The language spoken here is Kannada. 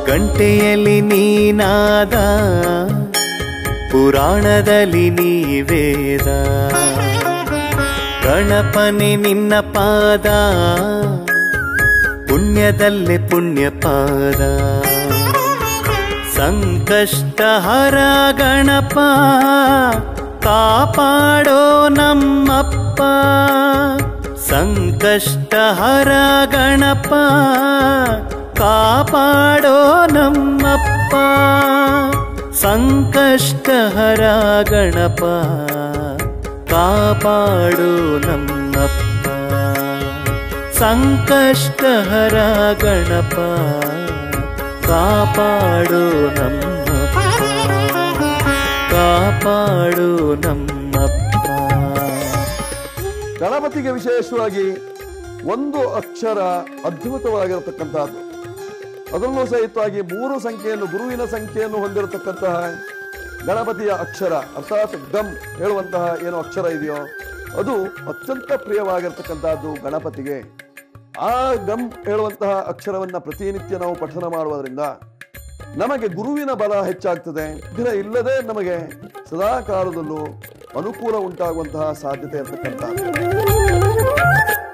ಗಂಟೆಯಲ್ಲಿ ನೀನಾದ ಪುರಾಣದಲ್ಲಿ ನೀ ವೇದ ಗಣಪನೆ ನಿನ್ನ ಪಾದ ಪುಣ್ಯದಲ್ಲೇ ಪುಣ್ಯ ಪಾದ ಸಂಕಷ್ಟಹರ ಗಣಪ ಕಾಪಾಡೋ ನಮ್ಮಪ್ಪ ಸಂಕಷ್ಟಹರ ಗಣಪ ಕಾಪಾಡೋ ನಮ್ಮಪ್ಪ ಸಂಕಷ್ಟಹರ ಗಣಪ ಕಾಪಾಡೋ ನಮ್ಮಪ್ಪ ಸಂಕಷ್ಟಹರ ಗಣಪ ಕಾಪಾಡು ನಮ್ಮಪ್ಪ ಕಾಪಾಡು ನಮ್ಮಪ್ಪ ಗಣಪತಿಗೆ ವಿಶೇಷವಾಗಿ ಒಂದು ಅಕ್ಷರ ಅದ್ಭುತವಾಗಿರತಕ್ಕಂತಹದ್ದು ಅದರಲ್ಲೂ ಸಹಿತವಾಗಿ ಮೂರು ಸಂಖ್ಯೆಯನ್ನು ಗುರುವಿನ ಸಂಖ್ಯೆಯನ್ನು ಹೊಂದಿರತಕ್ಕಂತಹ ಗಣಪತಿಯ ಅಕ್ಷರ ಅರ್ಥಾತ್ ಗಮ್ ಹೇಳುವಂತಹ ಏನು ಅಕ್ಷರ ಇದೆಯೋ ಅದು ಅತ್ಯಂತ ಪ್ರಿಯವಾಗಿರ್ತಕ್ಕಂತಹದ್ದು ಗಣಪತಿಗೆ ಆ ಗಮ್ ಹೇಳುವಂತಹ ಅಕ್ಷರವನ್ನ ಪ್ರತಿನಿತ್ಯ ನಾವು ಪಠನ ಮಾಡುವುದರಿಂದ ನಮಗೆ ಗುರುವಿನ ಬಲ ಹೆಚ್ಚಾಗ್ತದೆ ದಿನ ಇಲ್ಲದೆ ನಮಗೆ ಸದಾ ಕಾಲದಲ್ಲೂ ಅನುಕೂಲ ಉಂಟಾಗುವಂತಹ ಸಾಧ್ಯತೆ ಇರತಕ್ಕಂಥ